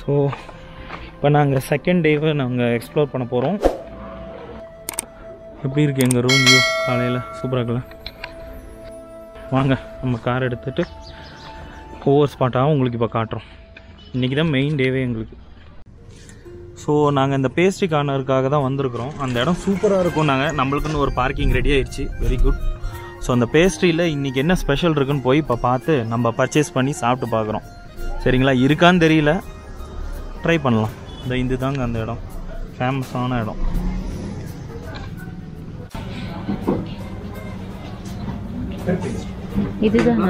So இப்போ நாங்கள் second டேவை நாங்கள் எக்ஸ்ப்ளோர் பண்ண போகிறோம் எப்படி இருக்குது எங்கள் ரூம் வியூ காலையில் சூப்பராக இருக்குல்ல வாங்க நம்ம கார் எடுத்துகிட்டு ஒவ்வொரு ஸ்பாட்டாகவும் உங்களுக்கு இப்போ காட்டுறோம் இன்றைக்கி தான் மெயின் டேவே எங்களுக்கு ஸோ நாங்கள் இந்த பேஸ்ட்ரி கார்னருக்காக தான் வந்திருக்கிறோம் அந்த இடம் சூப்பராக இருக்கும் நாங்கள் நம்மளுக்குன்னு ஒரு பார்க்கிங் ரெடி ஆயிடுச்சு வெரி குட் ஸோ அந்த பேஸ்ட்ரியில் இன்றைக்கி என்ன ஸ்பெஷல் இருக்குன்னு போய் இப்போ பார்த்து நம்ம பர்ச்சேஸ் பண்ணி சாப்பிட்டு பார்க்குறோம் சரிங்களா இருக்கான்னு தெரியல ட்ரை பண்ணலாம் இந்த இது தாங்க அந்த இடம் ஃபேமஸான இடம் இதுதான்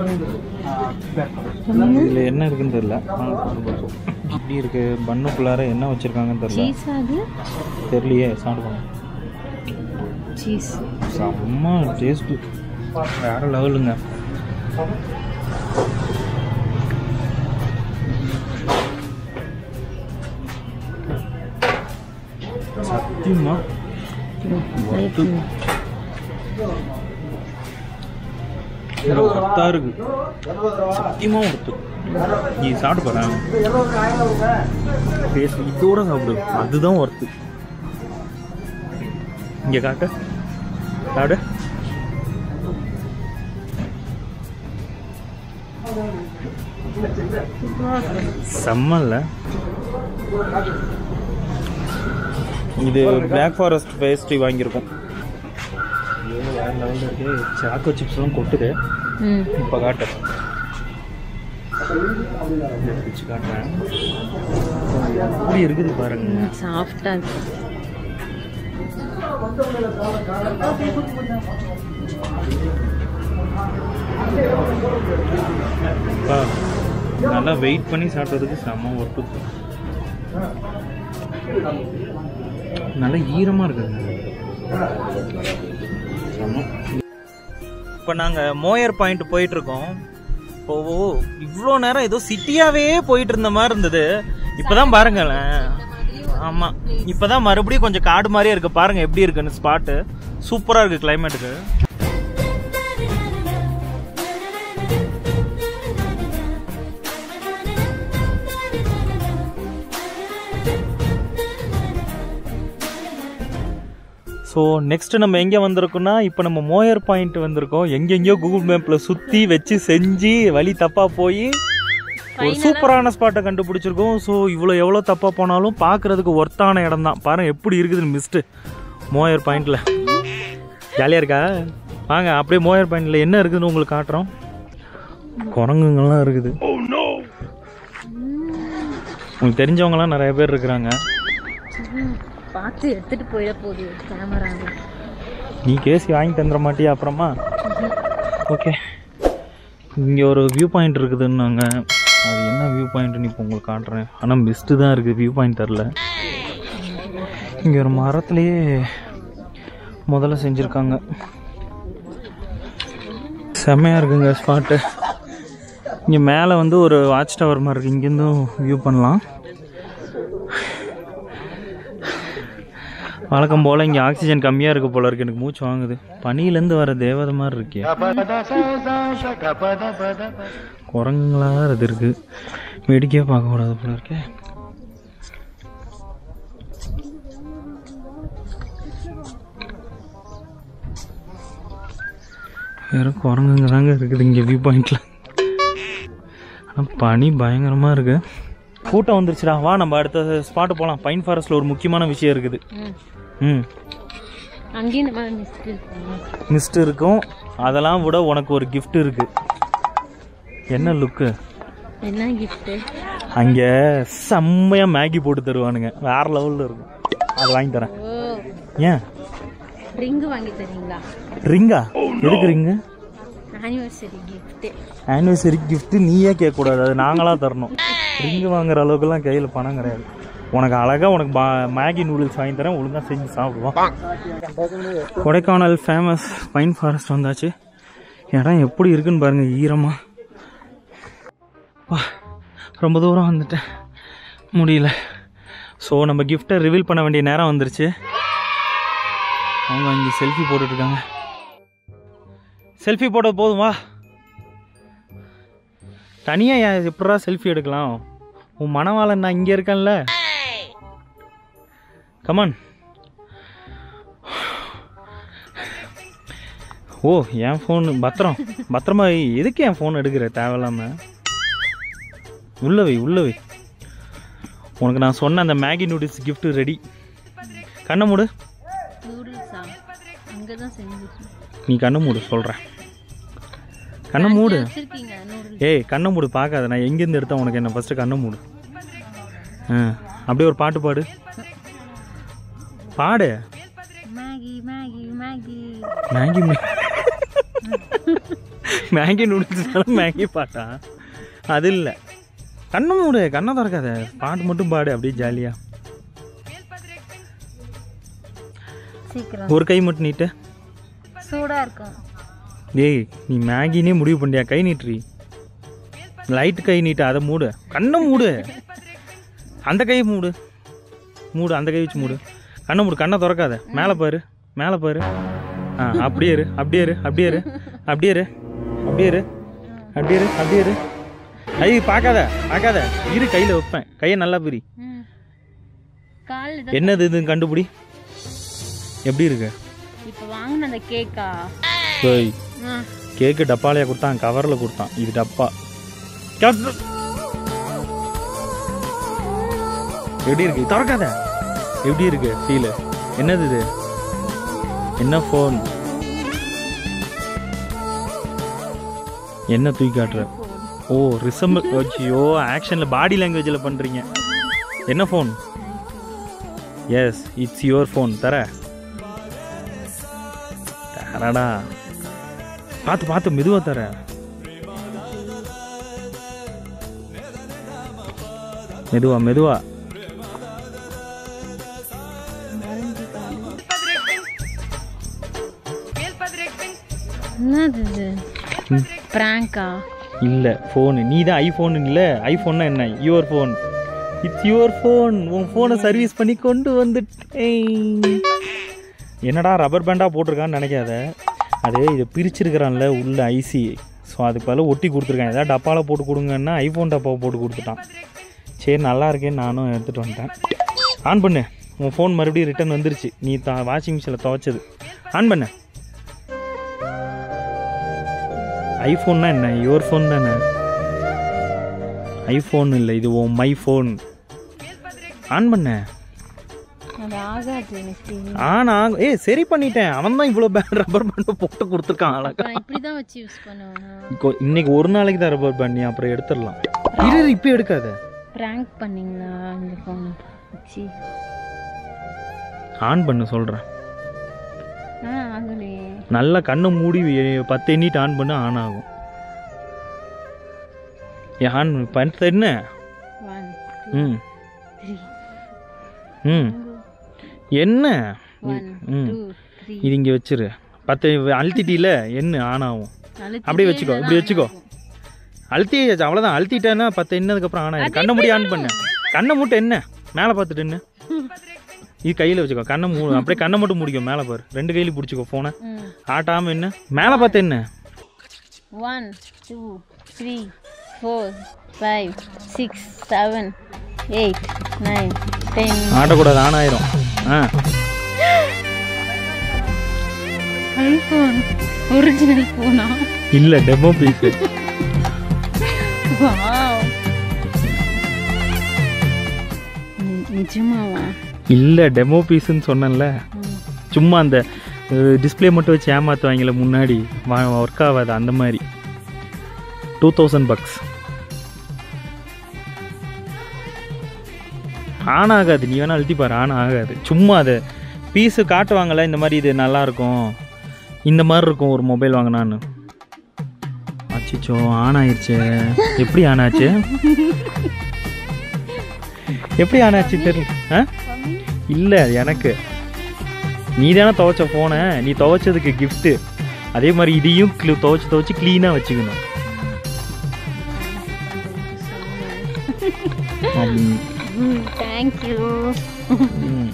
இதில் என்ன இருக்குன்னு தெரியல வாங்க சாப்பிட்டு பார்ப்போம். எப்படி இருக்கு பண்ணுக்குள்ளார என்ன வச்சுருக்காங்கன்னு தெரியல சீஸ் அது தெரியலையே சாப்பிடுவாங்க சீஸ் செம்ம டேஸ்ட்டு வேற லெவலுங்க சத்தியமா ஒர்த்து ஒர்த்தா இருக்கு சத்தியமா ஒர்த்து நீ சாப்பிட்டு பாரு பேச இதோட சாப்பிடு அதுதான் ஒர்த்து இங்க காக்க சாப்பிடு செம்மல்ல இது பிளாக் ஃபாரஸ்ட் பேஸ்ட்ரி வாங்கியிருக்கோம் ஐயோ, வேற லெவலில் இருக்கு சாக்கோ சிப்ஸ்லாம் கொட்டுது ம் இப்போ காட்டுறேன் வச்சு காட்டுறேன் எப்படி இருக்குது பாருங்க சாஃப்டாக இருக்கு அப்பா, நல்லா வெயிட் பண்ணி சாப்பிட்றதுக்கு செம்ம ஒர்க்கு நல்லா ஈரமாக இருக்குங்க இப்போ நாங்கள் மோயர் பாயிண்ட் போயிட்டு இருக்கோம் இப்போ இவ்வளோ நேரம் ஏதோ சிட்டியாவே போயிட்டு இருந்த மாதிரி இருந்தது இப்போதான் பாருங்களேன் ஆமாம் இப்போதான் மறுபடியும் கொஞ்சம் காடு மாதிரியே இருக்கு பாருங்க எப்படி இருக்குன்னு ஸ்பாட்டு சூப்பராக இருக்கு கிளைமேட்டுக்கு ஸோ நெக்ஸ்ட் நம்ம எங்கே வந்திருக்கோம்னா இப்போ நம்ம மோயர் பாயிண்ட் வந்திருக்கோம் எங்கெங்கேயோ கூகுள் மேப்பில் சுற்றி வச்சு செஞ்சு வழி தப்பாக போய் ஒரு சூப்பரான ஸ்பாட்டை கண்டுபிடிச்சிருக்கோம் ஸோ இவ்வளோ எவ்வளோ தப்பாக போனாலும் பார்க்குறதுக்கு ஒர்த்தான இடம் தான் பாருங்க எப்படி இருக்குதுன்னு மிஸ்ட்டு மோயர் பாயிண்டில் ஜாலியாக இருக்கா வாங்க அப்படியே மோயர் பாயிண்டில் என்ன இருக்குதுன்னு உங்களுக்கு காட்டுறோம் குரங்குங்கள்லாம் இருக்குது உங்களுக்கு தெரிஞ்சவங்கலாம் நிறைய பேர் இருக்கிறாங்க பார்த்து எடுத்துட்டு போயிட போகுது கேமரா நீ கேசி வாங்கி தந்துட மாட்டியா அப்புறமா ஓகே இங்கே ஒரு வியூ பாயிண்ட் இருக்குதுன்னாங்க அது என்ன வியூ பாயிண்ட்னு இப்போ உங்களுக்கு காட்டுறேன் ஆனால் மிஸ்ட்டு தான் இருக்குது வியூ பாயிண்ட் தரல இங்கே ஒரு மரத்துலேயே முதல்ல செஞ்சுருக்காங்க செம்மையாக இருக்குங்க ஸ்பாட்டு இங்கே மேலே வந்து ஒரு வாட்ச் டவர் மாதிரி இருக்குது இங்கேருந்தும் வியூ பண்ணலாம் வழக்கம் போல் இங்கே ஆக்சிஜன் கம்மியாக இருக்கு போல இருக்கு எனக்கு மூச்சு வாங்குது பனியிலேருந்து வர தேவதை மாதிரி இருக்கே குரங்குங்களா இது இருக்கு வேடிக்கையாக பார்க்கக்கூடாது போல இருக்கே வெறும் குரங்குங்க தாங்க இருக்குது இங்கே வியூ பாயிண்டில் ஆனால் பனி பயங்கரமாக இருக்கு கூட்டம் வந்துருச்சுடா வா நம்ம அடுத்த ஸ்பாட்டு போகலாம் பைன் ஃபாரஸ்ட்டில் ஒரு முக்கியமான விஷயம் இருக்குது ம் ம் அங்கேயும் இந்த மாதிரி மிஸ்ட் இருக்குங்க மிஸ்ட் இருக்கும் அதெல்லாம் விட உனக்கு ஒரு gift இருக்கு என்ன லுக்கு என்ன கிஃப்ட்டு அங்கே செம்மையா மேகி போட்டு தருவானுங்க வேற லெவலில் இருக்கும் அது வாங்கி தரேன் ஓ ஏன் ரிங்கு வாங்கி தரீங்களா ரிங்கா எதுக்கு ring anniversary gift anniversary gift நீயே கேட்கக்கூடாது அது நாங்களாக தரணும் ரிங்கு வாங்குற அளவுக்குலாம் கையில் பணம் கிடையாது உனக்கு அழகா உனக்கு பா- மேகி நூடுல்ஸ் வாங்கி தரேன் ஒழுங்காக செஞ்சு சாப்பிடுவோம் கொடைக்கானல் ஃபேமஸ் பைன் ஃபாரஸ்ட் வந்தாச்சு இடம் எப்படி இருக்குன்னு பாருங்க ஈரமா வா, ரொம்ப தூரம் வந்துட்டேன் முடியல ஸோ நம்ம கிஃப்ட்டை ரிவீல் பண்ண வேண்டிய நேரம் வந்துருச்சு அவங்க இங்கே செல்ஃபி போட்டுட்ருக்காங்க செல்ஃபி போட்டது போதும் வா தனியாக எப்படா செல்ஃபி எடுக்கலாம் உன் மனவாளன் நான் இங்கே இருக்கேன்ல கமான் ஓ என் ஃபோன் பத்திரம் பத்திரமா வை. எதுக்கு என் ஃபோன் எடுக்கிற தேவையில்லாம உள்ள வை உள்ள வை உனக்கு நான் சொன்ன அந்த மேகி நூடுல்ஸ் gift ரெடி கண்ணை மூடு நூடுல்ஸா அங்கே தான் செஞ்சுருக்கேன் நீ கண்ணை மூடு சொல்கிறேன் கண்ணை மூடு வச்சுருக்கீங்க நூடுல்ஸ் ஏய் கண்ணை மூடு பார்க்காத நான் எங்கேருந்து எடுத்தேன் உனக்கு என்ன ஃபஸ்ட்டு கண்ணை மூடு ஆ அப்படியே ஒரு பாட்டு பாடு பாடு மேகி மேகி மேகி மேகி மே- மேகி நூடுல்ஸ் மேகி பாட்டா அது இல்லை கண்ணை மூடு கண்ணை திறக்காத பாட்டு மட்டும் பாடு அப்படியே ஜாலியாக சீக்கிரம் ஒரு கை மட்டும் நீட்டு சூடாக இருக்கும் டேய் நீ மேகினே முடிவு பண்ணியா கை நீட்டுறி லைட் கை நீட்டு அதை மூடு கண்ணை மூடு அந்த கையை மூடு மூடு அந்த கை வச்சு மூடு கண்ணை மூடு கண்ணை திறக்காத மேலே பாரு மேலே பாரு ஆ அப்படியே இரு அப்படியே இரு அப்படியே இரு அப்படியே இரு அப்படியே இரு அப்படியே இரு அப்படியே இரு ஐய் பார்க்காத பார்க்காத இரு கையில் வைப்பேன் கையை நல்லா பிரி ம் கால் இதை என்னது இதுன்னு கண்டுபிடி எப்படி இருக்கு இப்போ வாங்கின அந்த கேக்கா ஏய் ஆ கேக்கு டப்பாலையா கொடுத்தான் கவரில் கொடுத்தான் இது டப்பா கத்து. எப்படி இருக்கு திறக்காத எப்படி இருக்கு ஃபீல் என்னது இது என்ன ஃபோன் என்ன தூக்கி காட்டுற ஓ ரிசம்பிள் ஐயோ ஆக்ஷனில் பாடி லாங்குவேஜில் பண்ணுறீங்க என்ன phone yes it's your phone தர தரடா பார்த்து பார்த்து மெதுவா தர மெதுவா மெதுவா என்னது இது ப்ராங்கா இல்ல ஃபோனு நீ தான் ஐஃபோன் இல்ல ஐஃபோன்னா என்ன your phone it's your phone உன் ஃபோனை சர்வீஸ் பண்ணி கொண்டு வந்துட்டேன் என்னடா ரப்பர் பேண்டா போட்டிருக்கான்னு நினைக்காத அது இதை பிரிச்சிருக்கிறான்ல உள்ள ஐசி ஸோ அதுக்கு பதிலா ஒட்டி கொடுத்துருக்கான் ஏதாவது டப்பாவில் போட்டு கொடுங்கன்னா ஐஃபோன் டப்பாவை போட்டு கொடுத்துட்டான் சரி நல்லா இருக்கேன்னு நானும் எடுத்துகிட்டு வந்துட்டேன் ஆன் பண்ணு உன் ஃபோன் மறுபடியும் ரிட்டர்ன் வந்துருச்சு நீ தா வாஷிங் மிஷினில் துவைச்சது ஆன் பண்ணு ஐஃபோன்னா என்ன யுவர் ஃபோன் தானே ஐஃபோன் இல்லை இது உன் மை ஃபோன் ஆன் பண்ண அது ஆகாது நெக்ஸ்ட் ஆன் ஆகும் ஏய் சரி பண்ணிட்டேன் அவன் தான் இவ்வளோ பேண்ட் ரப்பர் பேண்டை போட்டு கொடுத்துருக்கான் அழகா நான் இப்படி தான் வச்சு யூஸ் பண்ணுவேன் இப்போ- இன்னைக்கு ஒரு நாளைக்கு தான் ரப்பர் பேண்ட் நீ அப்புறம் எடுத்துடலாம் இரு இரு, இப்போ எடுக்காத ப்ராங்க் பண்ணீங்களா இந்த ஃபோன் வச்சு ஆன் பண்ணு சொல்கிறேன் ஆ ஆகலையே நல்லா கண்ணை மூடி எ- பத்து எண்ணிட்டு ஆன் பண்ணு ஆன் ஆகும் ஏன் ஆன் பண்ண என்ன ஒன் ம் த்ரீ ம் என்ன ஒன் ம் டூ த்ரீ இது இங்கே வச்சிரு பத்து அழுத்திட்டில என்ன ஆன் ஆகும் அப்படியே வச்சுக்கோ, இப்படி வச்சுக்கோ. அழுத்தி அவ்வளோதான் அழுத்திட்டேன்னா பத்து எண்ணதுக்கப்புறம் ஆன் ஆயிடும் கண்ணை மூடி ஆன் பண்ணு கண்ணை மூட்டை என்ன மேலே பார்த்துட்டு என்ன இது கையில் வச்சுக்கோ கண்ணை மூ அப்படியே கண்ணை மட்டும் முடிக்கோ மேலே பாரு ரெண்டு கையிலையும் பிடிச்சிக்கோ ஃபோனை ம் ஆட்டாமல் என்ன மேலே பார்த்து என்ன one two three four five six seven eight nine ten ஆட்டக்கூடாது ஆன் ஆயிரும் ஆ ஐஃபோன் ஒரிஜினல் ஃபோனா இல்லை டெமோ பீஸு வாவ் நிஜமாவா இல்லை டெமோ பீஸுன்னு சொன்னேன்ல ம். சும்மா அந்த டிஸ்ப்ளே மட்டும் வச்சு ஏமாற்றுவாங்களே முன்னாடி ஒர்க் ஆகாது அந்த மாதிரி டூ தௌசண்ட் பக்ஸ் ஆன் ஆகாது நீ வேணா அழுத்தி பாரு ஆன் ஆகாது சும்மா அதை பீஸு காட்டுவாங்கல்ல இந்த மாதிரி இது நல்லா இருக்கும் இந்த மாதிரி இருக்கும் ஒரு மொபைல் வாங்கினான்னு அச்சிச்சோ ஆன் ஆயிடுச்சு எப்படி ஆன் ஆச்சு எப்படி ஆன் ஆச்சு தெரியல ஆ இல்லை எனக்கு நீ தானே துவைச்ச ஃபோனை நீ துவைச்சதுக்கு gift அதே மாதிரி இதையும் க்ளீ- துவைச்சு துவைச்சு க்ளீனாக வச்சுக்கணும் ம். தேங்க்யூ ம்.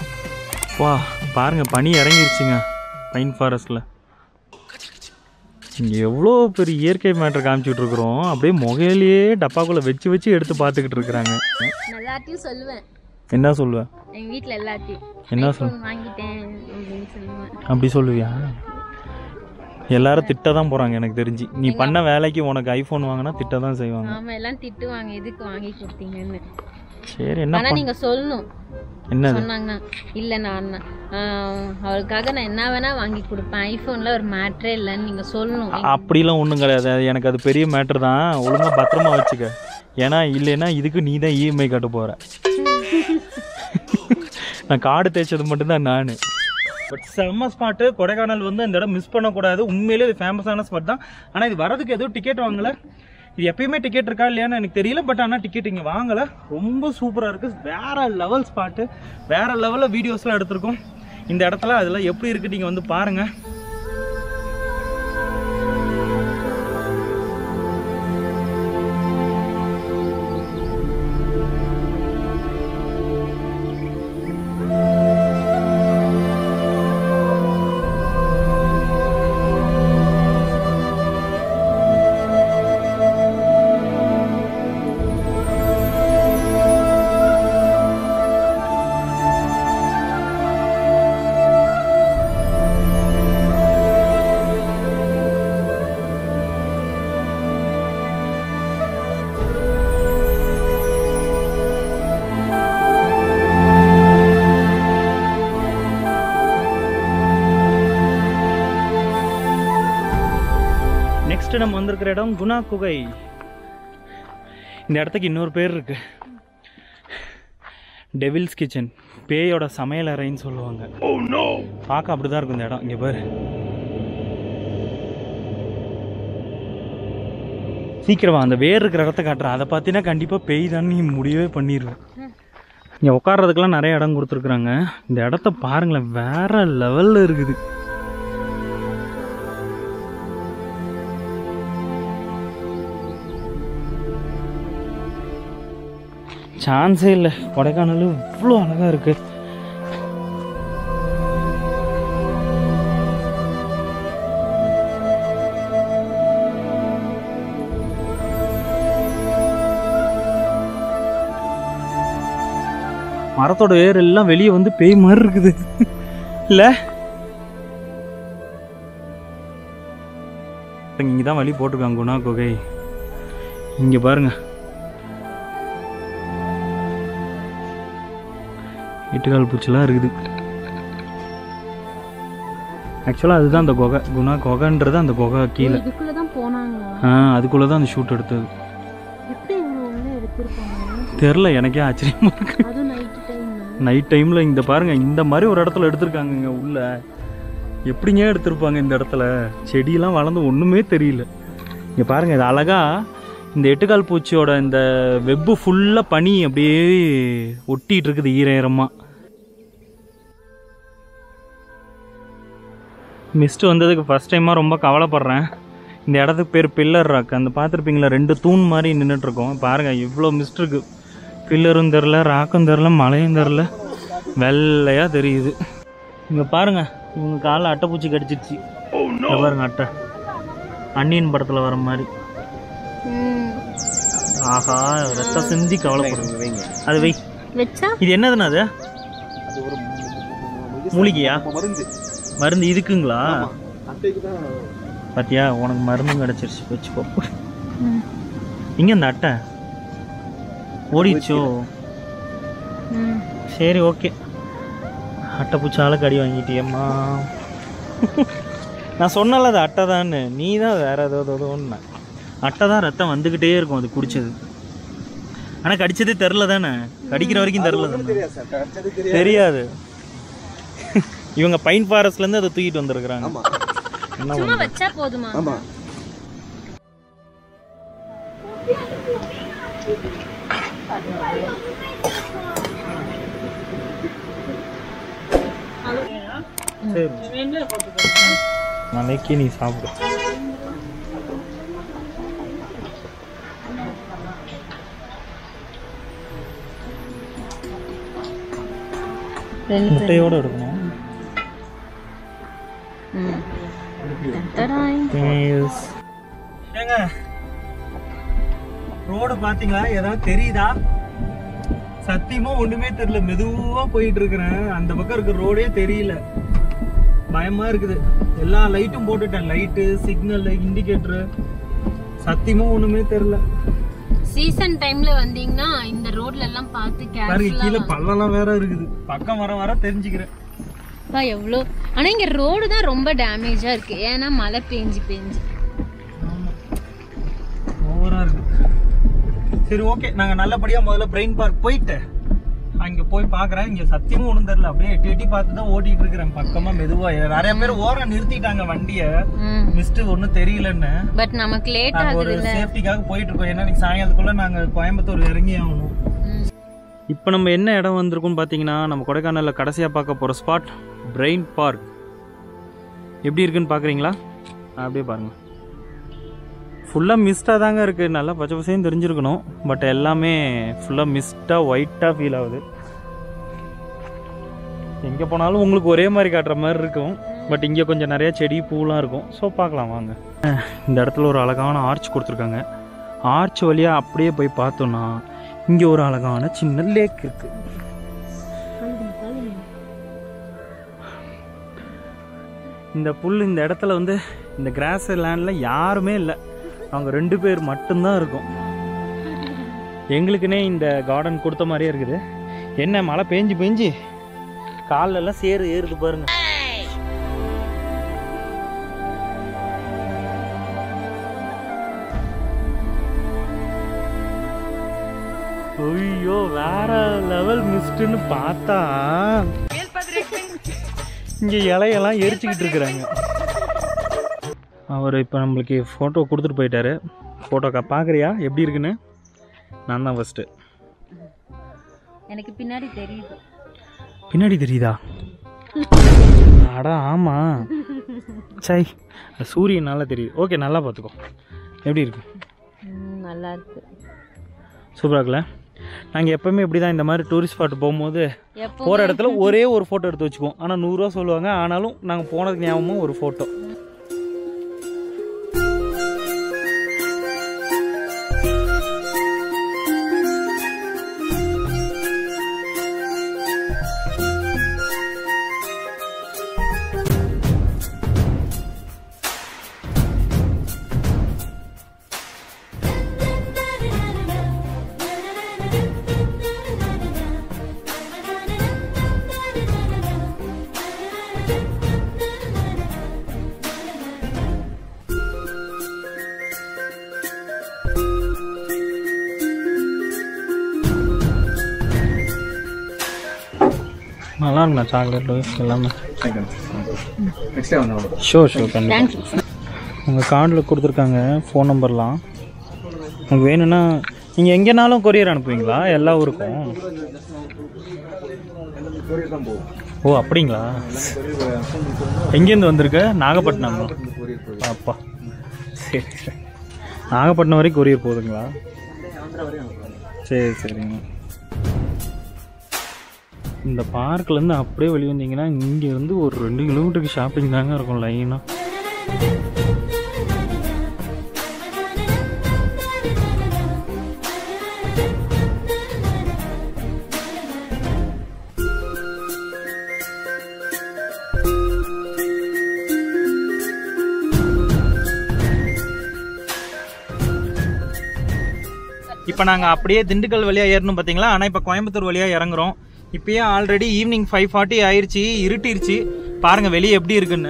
வா பாருங்க பனி இறங்கிருச்சுங்க பைன் ஃபாரஸ்டில் இங்கே எவ்வளோ பெரிய இயற்கை மேட்டர் காமிச்சிட்டு இருக்கிறோம் அப்படியே முகையிலேயே டப்பாக்குள்ளே வச்சு வச்சு எடுத்து பார்த்துக்கிட்டு இருக்கிறாங்க நான் எல்லாத்தையும் சொல்லுவேன் என்ன சொல்லுவேன் எங்கள் வீட்டில் எல்லாத்தையும் என்ன சொல் iPhone வாங்கிட்டேன் அப்படின்னு சொல்லுவேன் அப்படி சொல்லுவியா எல்லாரும் திட்ட தான் போகிறாங்க எனக்கு தெரிஞ்சு நீ பண்ண வேலைக்கு உனக்கு ஐஃபோன் வாங்கினா திட்ட தான் செய்வாங்க ஆமா எல்லாம் திட்டுவாங்க எதுக்கு வாங்கி கொடுத்தீங்கன்னு சரி என்ன ஆனா நீங்க சொல்லணும் என்னது சொன்னாங்கன்னா இல்ல நான் ஆஹ், அவளுக்காக நான் என்ன வேணா வாங்கி கொடுப்பேன் ஐபோன்ல ஒரு மேட்ரே இல்லைன்னு நீங்க சொல்லணும் அப்படிலாம் ஒன்றும் கிடையாது அது எனக்கு அது பெரிய மேட்ரு தான் ஒழுங்காக பத்திரமா வச்சுக்க ஏன்னா இல்லைன்னா இதுக்கு நீ தான் இஎம்ஐ கட்ட போகிற நான் கார்டு தேய்ச்சது மட்டும்தான் நான் பட் செம்ம ஸ்பாட்டு கொடைக்கானல் வந்து அந்த இடம் மிஸ் பண்ணக்கூடாது உண்மையிலே இது ஃபேமஸான ஸ்பாட் தான் ஆனால் இது வரதுக்கு எதுவும் டிக்கெட் வாங்கல இது எப்பயுமே டிக்கெட் இருக்கா இல்லையான்னு எனக்கு தெரியல பட் ஆனால் டிக்கெட் இங்கே வாங்கலை ரொம்ப சூப்பராக இருக்குது வேற லெவல் ஸ்பாட்டு வேற லெவலில் வீடியோஸ்லாம் எடுத்திருக்கோம் இந்த இடத்துல அதெல்லாம் எப்படி இருக்குது நீங்கள் வந்து பாருங்கள் நெக்ஸ்ட் நம்ம வந்திருக்கிற இடம் குணா குகை இந்த இடத்துக்கு இன்னொரு பேர் இருக்கு டெவில்ஸ் கிச்சன் பேயோட சமையல் அறைன்னு சொல்லுவாங்க பார்க்க அப்படிதான் இருக்கும் இந்த இடம் இங்க பாரு சீக்கிரமா அந்த வேர் இருக்கிற இடத்த காட்டுறேன் அதை பார்த்தீங்கன்னா கண்டிப்பாக பேய் தான் நீ முடியவே பண்ணிடுவேன் இங்கே உட்கார்றதுக்கெல்லாம் நிறைய இடம் கொடுத்துருக்குறாங்க இந்த இடத்த பாருங்களேன் வேற லெவலில் இருக்குது சான்ஸே இல்லை கொடைக்கானல் இவ்வளோ அழகாக இருக்கு மரத்தோட வேர் எல்லாம் வெளியே வந்து பேய் மாதிரி இருக்குது இல்ல இங்கே தான் வழி போட்டிருக்காங்க குணா குகை இங்கே பாருங்க எட்டுக்கால் பூச்சிலாம் இருக்குது ஆக்சுவலாக அதுதான் அந்த குகை குணா குகைன்றது அந்த குகை கீழே இதுக்குள்ளதான் போனாங்களா ஆ அதுக்குள்ளே தான் அந்த ஷூட் எடுத்தது எப்படி இவங்க உள்ள எடுத்திருப்பாங்க தெரில எனக்கே ஆச்சரியமா இருக்கு அதுவும் நைட்டு டைம் நைட் டைமில் இந்த பாருங்க இந்த மாதிரி ஒரு இடத்துல எடுத்திருக்காங்க இங்க உள்ள எப்படிங்க எடுத்திருப்பாங்க இந்த இடத்துல செடியெல்லாம் வளர்ந்து ஒன்றுமே தெரியல இங்கே பாருங்க இது அழகா இந்த எட்டுக்கால் பூச்சியோட இந்த வெப்பு ஃபுல்லாக பனி அப்படியே ஒட்டிட்டு இருக்குது ஈரமாக மிஸ்ட் வந்ததுக்கு ஃபர்ஸ்ட் டைமாக ரொம்ப கவலைப்படுறேன் இந்த இடத்துக்கு பேர் பில்லர் ராக் அந்த பார்த்துருப்பீங்களா ரெண்டு தூண் மாதிரி நின்றுட்டு இருக்கோம் பாருங்க இவ்வளோ மிஸ்ட் இருக்கு பில்லரும் தெரில ராக்கும் தெரில மழையும் தெரில வெள்ளையாக தெரியுது இங்கே பாருங்க இவங்க காலில் அட்டைப்பூச்சி கடிச்சிருச்சு இங்க பாருங்க அட்டை அன்னியன் படத்தில் வர மாதிரி ஆஹா ரத்த சிந்தி கவலைப்படுது அது வை வச்சா இது என்னதுண்ணா அது அது ஒரு மூலிகையா மருந்து மருந்து இதுக்குங்களா அட்டைக்கு தான் பாத்தியா உனக்கு மருந்தும் கிடச்சிருச்சு வச்சுக்கோ இங்கே இந்த அட்டை ஓடிச்சோ ம் சரி ஓகே அட்டை பூச்சால கடி வாங்கிட்டியம்மா நான் சொன்னல அது அட்டை தான்னு நீ தான் வேற ஏதாவது ஒன்று அட்டை தான் ரத்தம் வந்துக்கிட்டே இருக்கும் அது குடிச்சது ஆனால் கடிச்சதே தெரில தானே கடிக்கிற வரைக்கும் தெரில தானே தெரியாது சார் கிடைச்சது தெரியாது தெரியாது இவங்க பைன் ஃபாரஸ்ட்லேருந்து அதை தூக்கிட்டு வந்திருக்கிறாங்க ஆமா என்ன சும்மா வச்சா போதுமா ஆமா சரி நாளைக்கு நீ சாப்பிடு ரெண்டு முட்டையோடு எடுக்கணும் ம் தடாய் எஸ் ஏங்க ரோடு பாத்தீங்களா ஏதாவது தெரியுதா சத்தியமா ஒண்ணுமே தெரியல மெதுவா போயிட்டு இருக்கிறேன் அந்த பக்கம் இருக்க ரோடே தெரியல பயமா இருக்குது எல்லா லைட்டும் போட்டுட்டேன் லைட்டு சிக்னல் இண்டிகேட்டர் சத்தியமா ஒண்ணுமே தெரியல சீசன் டைம்ல வந்தீங்கன்னா இந்த ரோட்ல எல்லாம் பார்த்து பாருங்க கீழே கேர்ஃபுல்லா பள்ளம்லாம் வேற இருக்குது பக்கம் வர வர தெரிஞ்சுக்கிறேன் பா எவ்வளோ ஆனா இங்க ரோடு தான் ரொம்ப டேமேஜா இருக்கு ஏன்னா மழை பெஞ்சு பெஞ்சு ஓவரா இருக்கு சரி ஓகே நாங்க நல்லபடியா முதல்ல பிரெயின் பார்க் போயிட்டு அங்க போய் பாக்குறேன் இங்க சத்தியமும் ஒண்ணும் தெரியல அப்படியே எட்டி எட்டி பார்த்து தான் ஓட்டிட்டு இருக்கிறேன் பக்கமா மெதுவா நிறைய பேர் ஓரம் நிறுத்திட்டாங்க வண்டிய மிஸ்ட் ஒண்ணும் தெரியலன்னு பட் நமக்கு லேட் நாங்க ஒரு ஆகுதுல்ல சேஃப்டிக்காக போயிட்டு இருக்கோம் ஏன்னா இன்னைக்கு சாயங்காலத்துக்குள்ள நாங்க கோயம்புத்தூர் இறங்கி ஆகணும் ம். இப்போ நம்ம என்ன இடம் வந்திருக்கோம்னு பார்த்தீங்கன்னா நம்ம கொடைக்கானலில் கடைசியாக பார்க்க போகிற ஸ்பாட் பிரெயின் பார்க் எப்படி இருக்குன்னு பார்க்குறீங்களா அப்படியே பாருங்க ஃபுல்லாக மிஸ்டாக தாங்க இருக்குது நல்லா பச்சை பசையும் தெரிஞ்சிருக்கணும் பட் எல்லாமே ஃபுல்லாக மிஸ்டாக ஒயிட்டாக ஃபீல் ஆகுது எங்கே போனாலும் உங்களுக்கு ஒரே மாதிரி காட்டுற மாதிரி இருக்கும் பட் இங்கே கொஞ்சம் நிறைய செடி பூலாம் இருக்கும் ஸோ பார்க்கலாம் வாங்க அஹ், இந்த இடத்துல ஒரு அழகான ஆர்ச் கொடுத்துருக்காங்க ஆர்ச் வழியாக அப்படியே போய் பார்த்தோன்னா இங்கே ஒரு அழகான சின்ன லேக் இருக்கு இந்த புல் இந்த இடத்துல வந்து இந்த கிராஸ் லேண்டில் யாருமே இல்லை அவங்க ரெண்டு பேர் மட்டும்தான் இருக்கும் எங்களுக்குன்னே இந்த கார்டன் கொடுத்த மாதிரியே இருக்குது என்ன மழை பேஞ்சு பேஞ்சு கால்ல எல்லாம் சேறு ஏறுது பாருங்க ஐயோ வேற லெவல் மிஸ்ட்னு பார்த்தா இங்க இலையெல்லாம் எரிச்சுக்கிட்டு இருக்கிறாங்க அவர் இப்போ நம்மளுக்கு ஃபோட்டோ கொடுத்துட்டு போயிட்டாரு ஃபோட்டோக்கா பார்க்குறியா எப்படி இருக்குன்னு நான் தான் ஃபஸ்ட்டு எனக்கு பின்னாடி தெரியுது பின்னாடி தெரியுதா அடா ஆமா சை சூரியனால தெரியுது ஓகே நல்லா பார்த்துக்கோ எப்படி இருக்கு ம், நல்லா இருக்கு சூப்பராக இருக்குல்ல நாங்கள் எப்பவுமே இப்படி தான் இந்த மாதிரி டூரிஸ்ட் ஸ்பாட் போகும்போது எப்போ போகிற இடத்துல ஒரே ஒரு ஃபோட்டோ எடுத்து வச்சுக்குவோம் ஆனால் நூறுரூவா சொல்லுவாங்க ஆனாலும் நாங்கள் போனதுக்கு ஞாபகமாக ஒரு ஃபோட்டோ நல்லா இருக்குண்ணா சாக்லேட் எல்லாமே நெக்ஸ்ட் டைம் வந்து ஷோ ஷோ கண்டிப்பாக உங்கள் கார்டில் கொடுத்துருக்காங்க ஃபோன் நம்பர்லாம் உங்களுக்கு வேணும்னா நீங்கள் எங்கேனாலும் கொரியர் அனுப்புவீங்களா எல்லா ஊருக்கும் கொரியர் தான் போகும் ஓ அப்படிங்களா எங்கேருந்து வந்திருக்க நாகப்பட்டினம் கொரியர் போகும் அப்பா சரி சரி நாகப்பட்டினம் வரைக்கும் கொரியர் போகுதுங்களா ஆந்திரா வரையும் அனுப்புவாங்க சரி சரிங்க இந்த பார்க்லேருந்து அப்படியே வெளியே வந்தீங்கன்னா இங்கேருந்து ஒரு ரெண்டு கிலோமீட்டருக்கு ஷாப்பிங் தாங்க இருக்கும் லைனாக இப்போ நாங்கள் அப்படியே திண்டுக்கல் வழியாக ஏறணும் பார்த்தீங்களா ஆனால் இப்போ கோயம்புத்தூர் வழியாக இறங்குறோம் இப்பயே ஆல்ரெடி ஈவினிங் ஃபைவ் ஃபார்ட்டி ஆயிருச்சு இருட்டிருச்சு பாருங்க வெளியே எப்படி இருக்குன்னு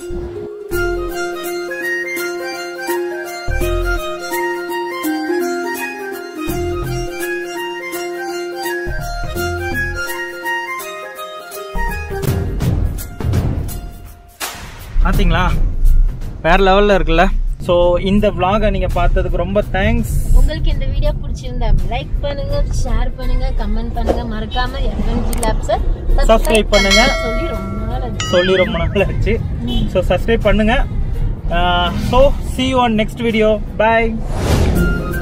பார்த்தீங்களா வேற லெவலில் இருக்குல்ல ஸோ இந்த vlog-அ நீங்கள் பார்த்ததுக்கு ரொம்ப தேங்க்ஸ் உங்களுக்கு இந்த வீடியோ பிடிச்சிருந்தா லைக் பண்ணுங்க ஷேர் பண்ணுங்க கமெண்ட் பண்ணுங்க மறக்காம எஃப்என்ஜி லேப்ஸை Subscribe பண்ணுங்க. சொல்லி ரொம்ப நாள் ஆச்சு. சொல்லி ரொம்ப நாள் ஆச்சு ஸோ சப்ஸ்கிரைப் பண்ணுங்க so see you on next video bye